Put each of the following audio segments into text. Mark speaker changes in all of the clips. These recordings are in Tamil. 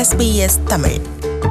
Speaker 1: SBS தமிழ்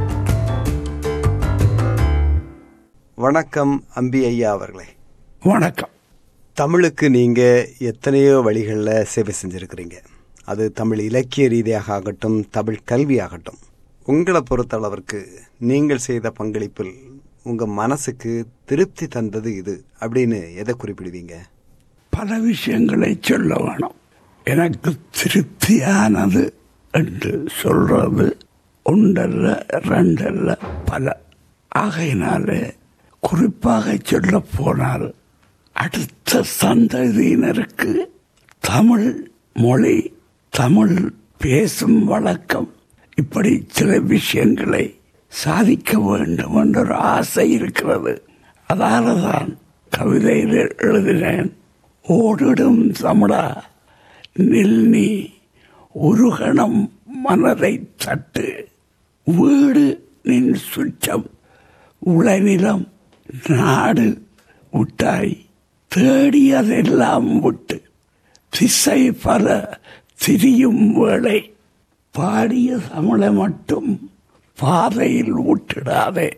Speaker 2: வணக்கம் அம்பி ஐயா அவர்களே
Speaker 3: வணக்கம்
Speaker 2: தமிழுக்கு நீங்க எத்தனையோ வழிகளில் சேவை செஞ்சிருக்கிறீங்க அது தமிழ் இலக்கிய ரீதியாக ஆகட்டும் தமிழ் கல்வி ஆகட்டும் உங்களை பொறுத்தளவிற்கு நீங்கள் செய்த பங்களிப்பில் உங்க மனசுக்கு திருப்தி தந்தது இது அப்படின்னு எதை குறிப்பிடுவீங்க
Speaker 3: பல விஷயங்களை சொல்ல வேணும் எனக்கு திருப்தியானது என்று சொல்றது ஒன்றல்ல ரெண்டல்ல பல ஆகையினாலே குறிப்பாக சொல்ல போனால் அடுத்த சந்ததியினருக்கு தமிழ் மொழி தமிழ் பேசும் வழக்கம் இப்படி சில விஷயங்களை சாதிக்க வேண்டும் என்ற ஒரு ஆசை இருக்கிறது அதால தான் கவிதையில் எழுதினேன் ஓடிடும் தமிழா நில் நீ உருகணம் மனதை தட்டு வீடு நின் சுற்றம் உளநிலம் நாடு விட்டாய் தேடியதெல்லாம் விட்டு திசை பல திரியும் வேளை பாடிய தமிழை மட்டும் பாதையில் விட்டுடாதே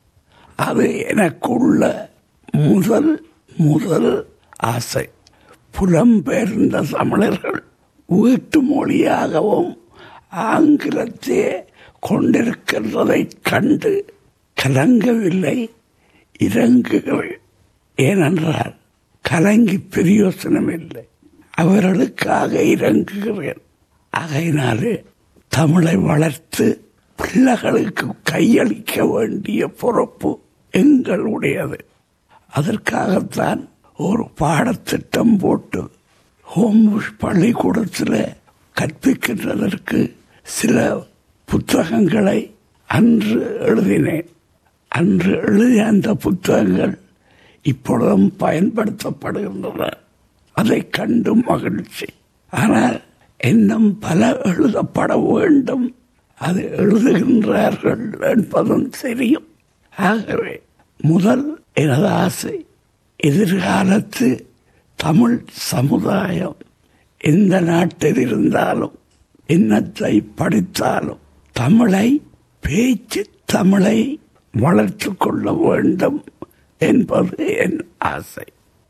Speaker 3: அது எனக்குள்ள முதல் முதல் ஆசை புலம்பெயர்ந்த தமிழர்கள் வீட்டு மொழியாகவும் ஆங்கிலத்தையே கொண்டிருக்கின்றதை கண்டு கலங்கவில்லை இறங்குகிறேன் ஏனென்றால் கலங்கி பிரயோசனம் இல்லை அவர்களுக்காக இறங்குகிறேன் ஆகையினாலே தமிழை வளர்த்து பிள்ளைகளுக்கு கையளிக்க வேண்டிய பொறுப்பு எங்களுடையது அதற்காகத்தான் ஒரு பாடத்திட்டம் போட்டு ஹோம்ஸ் பள்ளிக்கூடத்தில் கற்பிக்கின்றதற்கு சில புத்தகங்களை அன்று எழுதினேன் அன்று எழுதிய அந்த புத்தகங்கள் இப்பொழுதும் பயன்படுத்தப்படுகின்றன அதை கண்டு மகிழ்ச்சி ஆனால் இன்னும் பல எழுதப்பட வேண்டும் அது எழுதுகின்றார்கள் என்பதும் தெரியும் ஆகவே முதல் எனது ஆசை எதிர்காலத்து தமிழ் சமுதாயம் எந்த நாட்டில் இருந்தாலும் இன்னத்தை படித்தாலும் தமிழை பேச்சு தமிழை வளர்த்து கொள்ள வேண்டும் என்பது என் ஆசை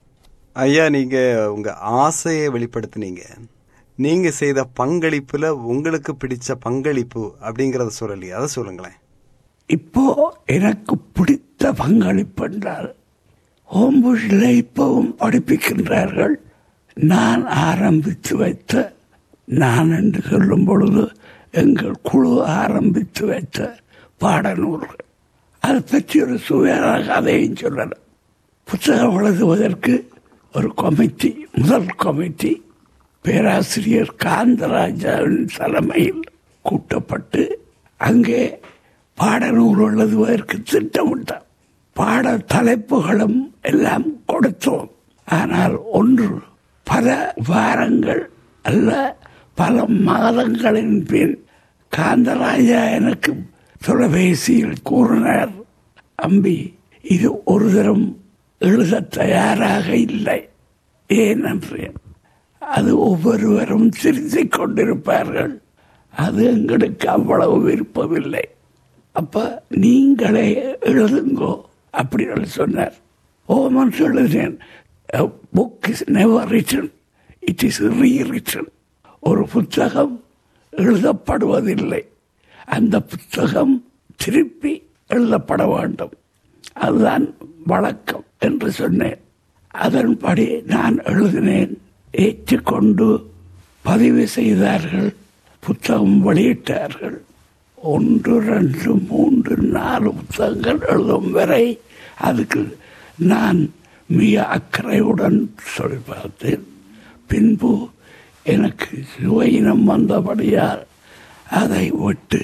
Speaker 2: ஐயா நீங்க உங்க ஆசையை வெளிப்படுத்தினீங்க நீங்க செய்த பங்களிப்புல உங்களுக்கு பிடிச்ச பங்களிப்பு அப்படிங்கறத சொல்லலையே அதை சொல்லுங்களேன்
Speaker 3: இப்போ எனக்கு பிடித்த பங்களிப்பு என்றால் ஹோம்புஷில் இப்பவும் படிப்பிக்கின்றார்கள் நான் ஆரம்பித்து வைத்த நான் என்று சொல்லும் பொழுது எங்கள் குழு ஆரம்பித்து வைத்த பாடநூல்கள் அதை பற்றி ஒரு சுவையான கதையும் சொல்லலாம் புத்தகம் எழுதுவதற்கு ஒரு கமிட்டி முதல் கமிட்டி பேராசிரியர் காந்தராஜாவின் தலைமையில் கூட்டப்பட்டு அங்கே பாடநூல் எழுதுவதற்கு திட்டமிட்டார் பாட தலைப்புகளும் எல்லாம் கொடுத்தோம் ஆனால் ஒன்று பல வாரங்கள் அல்ல பல மாதங்களின் பின் காந்தராஜா எனக்கு தொலைபேசியில் கூறினார் அம்பி இது ஒரு தரம் எழுத தயாராக இல்லை ஏன் என்றேன் அது ஒவ்வொருவரும் திருத்திக் கொண்டிருப்பார்கள் அது எங்களுக்கு அவ்வளவு விருப்பமில்லை அப்ப நீங்களே எழுதுங்கோ அப்படின்னு சொன்னார் ஓமன் எழுதினேன் book is never written it is rewritten ஒரு புத்தகம் எழுதப்படுவதில்லை அந்த புத்தகம் திருப்பி எழுதப்பட வேண்டும் அதுதான் வழக்கம் என்று சொன்னேன் அதன்படி நான் எழுதினேன் ஏற்றுக்கொண்டு பதிவு செய்தார்கள் புத்தகம் வெளியிட்டார்கள் ஒன்று ரெண்டு மூன்று நாலு புத்தகங்கள் எழுதும் வரை அதுக்கு நான் மிக அக்கறையுடன் சொல்லி பார்த்தேன் பின்பு எனக்கு சுவையினம் வந்தபடியால் அதை விட்டு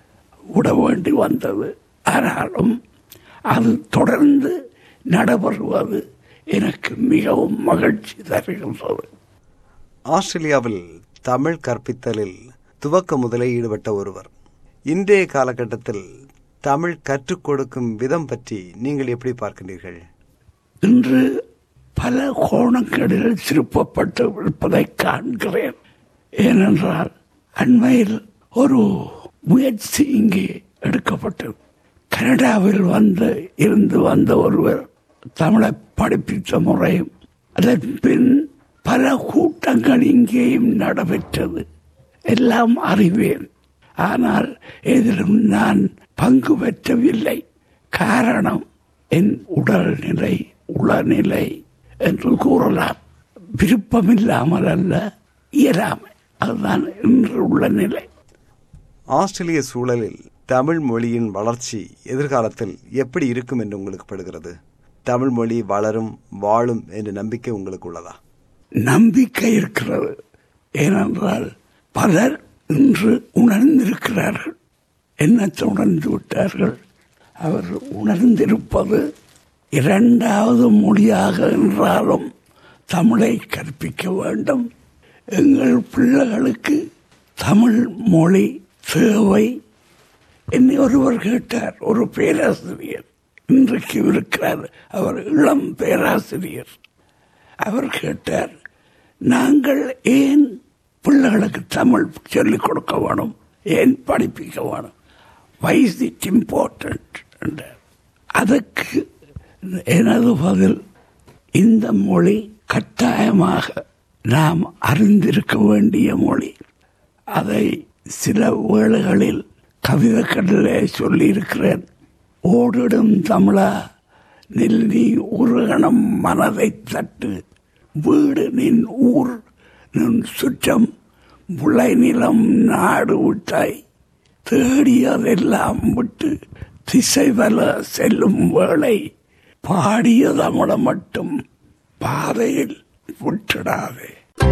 Speaker 3: விட வேண்டி வந்தது ஆனாலும் அது தொடர்ந்து நடைபெறுவது எனக்கு மிகவும் மகிழ்ச்சி தருகின்றது
Speaker 2: ஆஸ்திரேலியாவில் தமிழ் கற்பித்தலில் துவக்க முதலே ஈடுபட்ட ஒருவர் இன்றைய காலகட்டத்தில் தமிழ் கற்றுக் கொடுக்கும் விதம் பற்றி நீங்கள் எப்படி பார்க்கின்றீர்கள்
Speaker 3: இன்று பல கோணங்களில் திருப்பப்பட்டு இருப்பதை காண்கிறேன் ஏனென்றால் அண்மையில் ஒரு முயற்சி இங்கே எடுக்கப்பட்டது கனடாவில் வந்து இருந்து வந்த ஒருவர் தமிழை படிப்பித்த முறையும் அதன் பின் பல கூட்டங்கள் இங்கேயும் நடைபெற்றது எல்லாம் அறிவேன் ஆனால் எதிலும் நான் பங்கு பெற்றவில்லை காரணம் என் உடல்நிலை உளநிலை என்று கூறலாம் விருப்பமில்லாமல் அல்ல இயலாமை அதுதான் இன்று உள்ள நிலை
Speaker 2: ஆஸ்திரேலிய சூழலில் தமிழ் மொழியின் வளர்ச்சி எதிர்காலத்தில் எப்படி இருக்கும் என்று உங்களுக்கு படுகிறது தமிழ் மொழி வளரும் வாழும் என்ற நம்பிக்கை உங்களுக்கு உள்ளதா
Speaker 3: நம்பிக்கை இருக்கிறது ஏனென்றால் பலர் இன்று உணர்ந்திருக்கிறார்கள் என்னத்தை உணர்ந்து விட்டார்கள் அவர் உணர்ந்திருப்பது இரண்டாவது மொழியாக என்றாலும் தமிழை கற்பிக்க வேண்டும் எங்கள் பிள்ளைகளுக்கு தமிழ் மொழி தேவை என்னை ஒருவர் கேட்டார் ஒரு பேராசிரியர் இன்றைக்கு இருக்கிறார் அவர் இளம் பேராசிரியர் அவர் கேட்டார் நாங்கள் ஏன் பிள்ளைகளுக்கு தமிழ் சொல்லிக் கொடுக்க வேணும் ஏன் படிப்பிக்க வேணும் வைஸ் இட் இம்பார்ட்டன்ட் என்றார் அதற்கு எனது பதில் இந்த மொழி கட்டாயமாக நாம் அறிந்திருக்க வேண்டிய மொழி அதை சில வேளைகளில் கவிதைகளிலே சொல்லியிருக்கிறேன் ஓடிடும் தமிழா நில் நீ உருகணம் மனதை தட்டு வீடு நின் ஊர் நின் சுற்றம் முளை நிலம் நாடு விட்டாய் தேடியதெல்லாம் விட்டு திசை வல செல்லும் வேளை பாடிய தமிழை மட்டும் பாதையில் விட்டுடாதே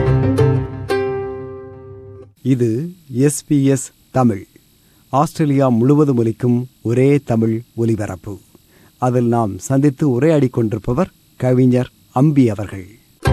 Speaker 2: இது எஸ்பிஎஸ் தமிழ் ஆஸ்திரேலியா முழுவதும் ஒலிக்கும் ஒரே தமிழ் ஒலிபரப்பு அதில் நாம் சந்தித்து உரையாடி கொண்டிருப்பவர் கவிஞர் அம்பி அவர்கள்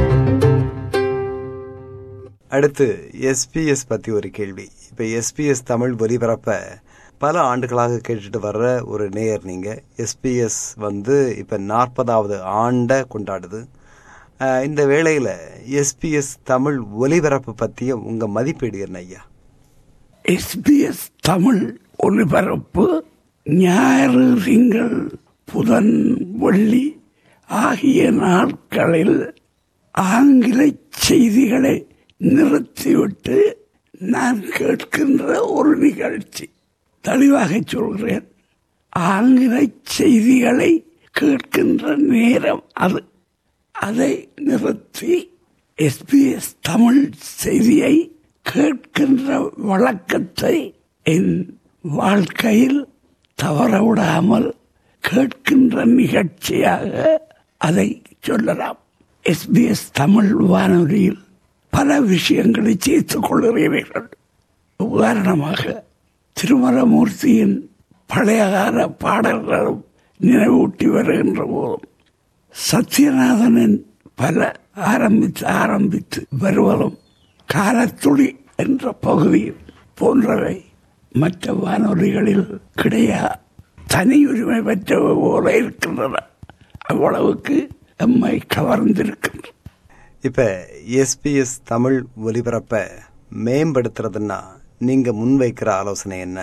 Speaker 2: அடுத்து எஸ்பிஎஸ் பத்தி ஒரு கேள்வி இப்ப எஸ்பிஎஸ் தமிழ் ஒலிபரப்ப பல ஆண்டுகளாக கேட்டுட்டு வர்ற ஒரு நேயர் நீங்க எஸ்பிஎஸ் வந்து இப்ப நாற்பதாவது ஆண்ட கொண்டாடுது அஹ், இந்த வேளையில எஸ்பிஎஸ் தமிழ் ஒலிபரப்பு பத்திய உங்க மதிப்பீடு என்ன ஐயா
Speaker 3: எஸ்பிஎஸ் தமிழ் ஒலிபரப்பு ஞாயிறு திங்கள் புதன் வெள்ளி ஆகிய நாட்களில் ஆங்கில செய்திகளை நிறுத்திவிட்டு நான் கேட்கின்ற ஒரு நிகழ்ச்சி தெளிவாக சொல்கிறேன் ஆங்கில செய்திகளை கேட்கின்ற நேரம் அது அதை நிறுத்தி எஸ்பிஎஸ் தமிழ் செய்தியை கேட்கின்ற வழக்கத்தை என் வாழ்க்கையில் தவற விடாமல் கேட்கின்ற நிகழ்ச்சியாக அதை சொல்லலாம் எஸ்பிஎஸ் தமிழ் வானொலியில் பல விஷயங்களை சேர்த்துக் கொள்கிறீர்கள் உதாரணமாக திருமலமூர்த்தியின் பழைய கால பாடல்களும் நினைவூட்டி வருகின்ற போதும் சத்யநாதனின் பல ஆரம்பித்து ஆரம்பித்து வருவதும் காலத்துளி என்ற பகுதியில் போன்றவை மற்ற வானொலிகளில் கிடையா தனி உரிமை பெற்றவை போல இருக்கின்றன அவ்வளவுக்கு எம்மை கவர்ந்திருக்கின்றன
Speaker 2: இப்ப எஸ்பிஎஸ் தமிழ் ஒலிபரப்ப மேம்படுத்துறதுன்னா நீங்க முன்வைக்கிற ஆலோசனை என்ன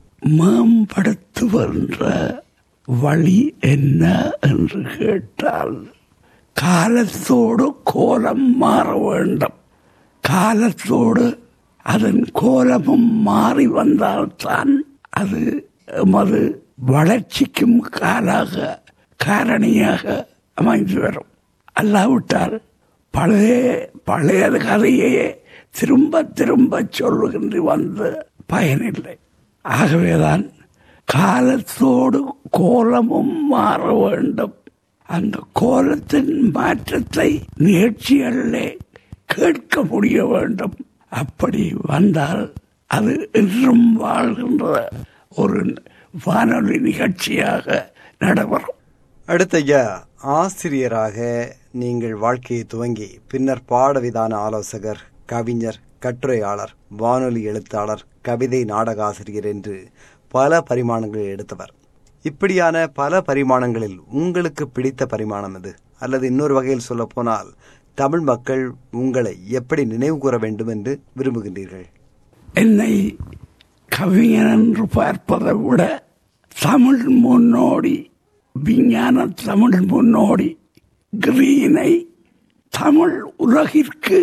Speaker 3: மேம்படுத்துகின்ற வழி என்ன என்று கேட்டால் காலத்தோடு கோலம் மாற வேண்டும் காலத்தோடு அதன் கோலமும் மாறி வந்தால்தான் அது எமது வளர்ச்சிக்கும் காலாக காரணியாக அமைந்து வரும் அல்லாவிட்டால் பழைய பழைய கதையே திரும்ப திரும்ப சொல்லுகின்ற வந்து பயனில்லை ஆகவேதான் காலத்தோடு கோலமும் மாற வேண்டும் அந்த கோலத்தின் மாற்றத்தை நிகழ்ச்சிகளிலே கேட்க முடிய வேண்டும் அப்படி வந்தால் அது என்றும் வாழ்கின்ற ஒரு வானொலி நிகழ்ச்சியாக நடைபெறும்
Speaker 2: அடுத்த ஐயா ஆசிரியராக நீங்கள் வாழ்க்கையை துவங்கி பின்னர் பாடவிதான ஆலோசகர் கவிஞர் கட்டுரையாளர் வானொலி எழுத்தாளர் கவிதை நாடக ஆசிரியர் என்று பல பரிமாணங்களை எடுத்தவர் இப்படியான பல பரிமாணங்களில் உங்களுக்கு பிடித்த பரிமாணம் எது அல்லது இன்னொரு வகையில் சொல்ல போனால் தமிழ் மக்கள் உங்களை எப்படி நினைவு கூற வேண்டும் என்று விரும்புகின்றீர்கள்
Speaker 3: என்னை கவிஞன் என்று பார்ப்பதை விட தமிழ் முன்னோடி விஞ்ஞான தமிழ் முன்னோடி கிரீனை தமிழ் உலகிற்கு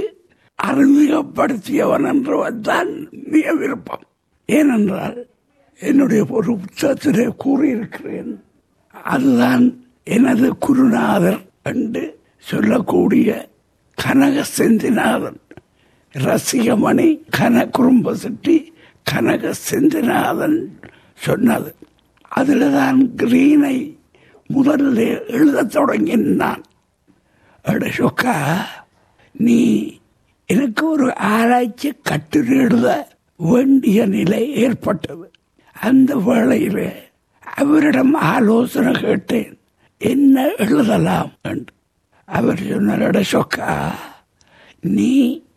Speaker 3: அறிமுகப்படுத்தியவன் என்றவன் தான் மிக விருப்பம் ஏனென்றால் என்னுடைய ஒரு புத்தகத்திலே கூறியிருக்கிறேன் அதுதான் எனது குருநாதர் என்று சொல்லக்கூடிய கனக செந்திநாதன் ரசிகமணி கன குறும்ப சுட்டி கனக செந்திநாதன் சொன்னது அதில் தான் கிரீனை முதல்ல எழுதத் தொடங்கினான் சொக்கா நீ எனக்கு ஒரு ஆராய்ச்சி கட்டுரை எழுத வேண்டிய நிலை ஏற்பட்டது அந்த வேளையிலே அவரிடம் ஆலோசனை கேட்டேன் என்ன எழுதலாம் என்று அவர் சொன்னார் சொக்கா நீ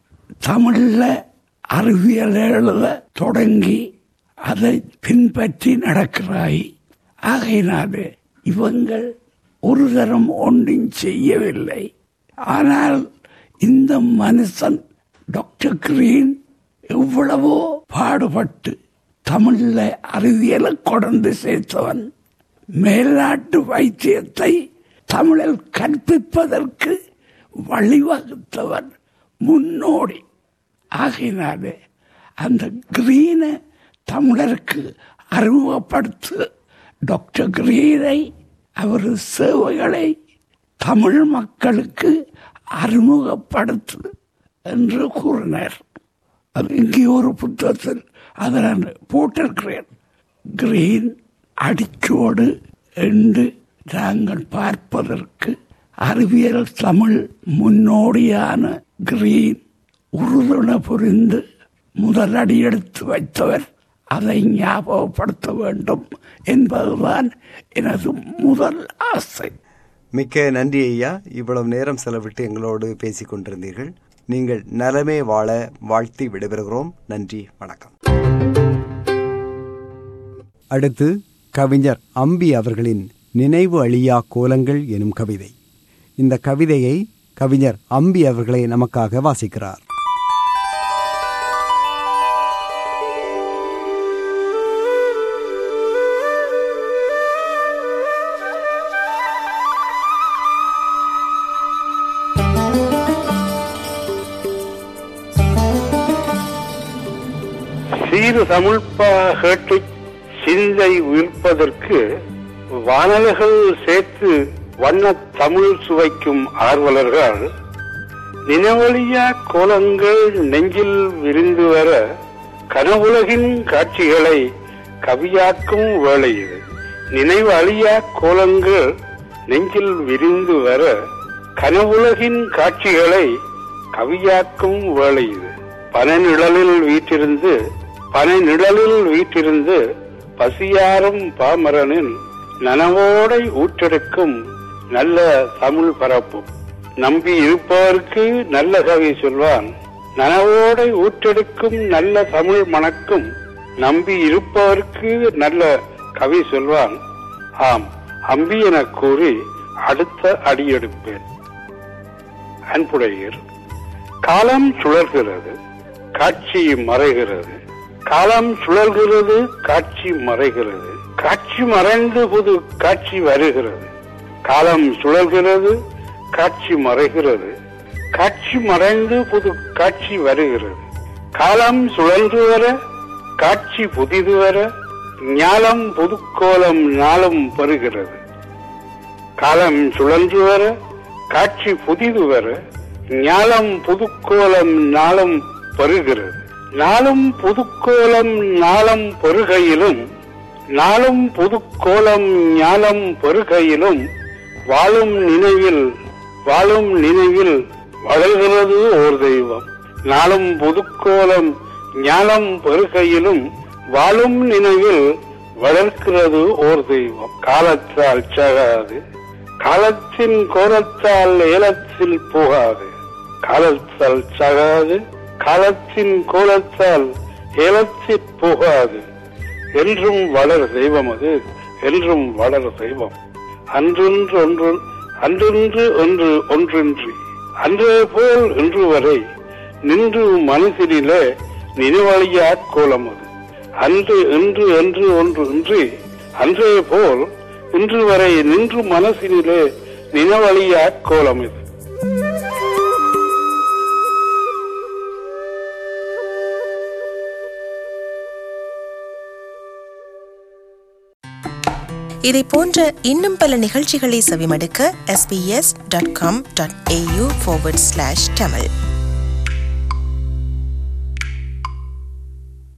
Speaker 3: தமிழ்ல அறிவியல் எழுத தொடங்கி அதை பின்பற்றி நடக்கிறாய் ஆகையினாலே இவங்கள் ஒரு தரம் ஒன்றும் செய்யவில்லை ஆனால் இந்த மனுஷன் டாக்டர் கிரீன் எவ்வளவோ பாடுபட்டு தமிழ்ல அறிவியலை கொண்டு சேர்த்தவன் மேல்நாட்டு வைத்தியத்தை தமிழில் கற்பிப்பதற்கு வழிவகுத்தவன் முன்னோடி ஆகையினாலே அந்த கிரீன தமிழருக்கு அறிமுகப்படுத்து டாக்டர் கிரீனை அவர் சேவைகளை தமிழ் மக்களுக்கு அறிமுகப்படுத்து என்று கூறினார் அது இங்கே ஒரு புத்தகத்தில் அதை நான் போட்டிருக்கிறேன் கிரீன் அடிச்சோடு என்று நாங்கள் பார்ப்பதற்கு அறிவியல் தமிழ் முன்னோடியான கிரீன் உறுதுணை புரிந்து முதலடி எடுத்து வைத்தவர் அதை ஞாபகப்படுத்த வேண்டும் என்பதுதான் எனது முதல் ஆசை
Speaker 2: மிக்க நன்றி ஐயா இவ்வளவு நேரம் செலவிட்டு எங்களோடு பேசிக் கொண்டிருந்தீர்கள் நீங்கள் நலமே வாழ வாழ்த்தி விடைபெறுகிறோம் நன்றி வணக்கம் அடுத்து கவிஞர் அம்பி அவர்களின் நினைவு அழியா கோலங்கள் எனும் கவிதை இந்த கவிதையை கவிஞர் அம்பி அவர்களை நமக்காக வாசிக்கிறார்
Speaker 1: சீரு தமிழ்ப்பா கேட்டு சிந்தை உயிர்ப்பதற்கு வானல்கள் சேர்த்து வண்ண தமிழ் சுவைக்கும் ஆர்வலர்கள் நினவழியா கோலங்கள் நெஞ்சில் விரிந்து வர கனவுலகின் காட்சிகளை கவியாக்கும் வேளை இது நினைவு அழியா கோலங்கள் நெஞ்சில் விரிந்து வர கனவுலகின் காட்சிகளை கவியாக்கும் வேளை இது பனநிழலில் வீற்றிருந்து பனநிழலில் வீற்றிருந்து பசியாரும் பாமரனின் நனவோடை ஊற்றெடுக்கும் நல்ல தமிழ் பரப்பு நம்பி இருப்பவருக்கு நல்ல கவி சொல்வான் நனவோடை ஊற்றெடுக்கும் நல்ல தமிழ் மணக்கும் நம்பி இருப்பவருக்கு நல்ல கவி சொல்வான் ஆம் அம்பி எனக் கூறி அடுத்த அடியெடுப்பேன் அன்புடையர் காலம் சுழல்கிறது காட்சி மறைகிறது காலம் சுழல்கிறது காட்சி மறைகிறது காட்சி மறைந்து புது காட்சி வருகிறது காலம் சுழல்கிறது காட்சி மறைகிறது காட்சி மறைந்து புது காட்சி வருகிறது காலம் சுழன்று வர காட்சி புதிது வர ஞாலம் புதுக்கோலம் நாளும் பெறுகிறது காலம் சுழன்று வர காட்சி புதிது வர ஞாலம் புதுக்கோலம் நாளும் பெறுகிறது நாளும் புதுக்கோலம் நாளம் பெருகையிலும் நாளும் புதுக்கோலம் ஞானம் பெருகையிலும் வாழும் நினைவில் வாழும் நினைவில் வளர்கிறது ஓர் தெய்வம் நாளும் புதுக்கோலம் ஞானம் பெருகையிலும் வாழும் நினைவில் வளர்க்கிறது ஓர் தெய்வம் காலத்தால் சகாது காலத்தின் கோலத்தால் ஏலத்தில் போகாது காலத்தால் சகாது காலத்தின் கோலத்தால் ஏலத்தில் போகாது என்றும் வளர் தெய்வம் அது என்றும் வளர் தெய்வம் அன்றொன்று ஒன்று அன்றொன்று ஒன்று ஒன்றின்றி அன்றே போல் இன்று வரை நின்று மனசிலே நினைவழியா கோலம் அது அன்று இன்று என்று ஒன்று இன்றி அன்றே போல் இன்று வரை நின்று மனசினிலே நினவழியா கோலம் இது
Speaker 4: இதை போன்ற இன்னும் பல நிகழ்ச்சிகளை செவிமடுக்க sbs.com.au forward slash tamil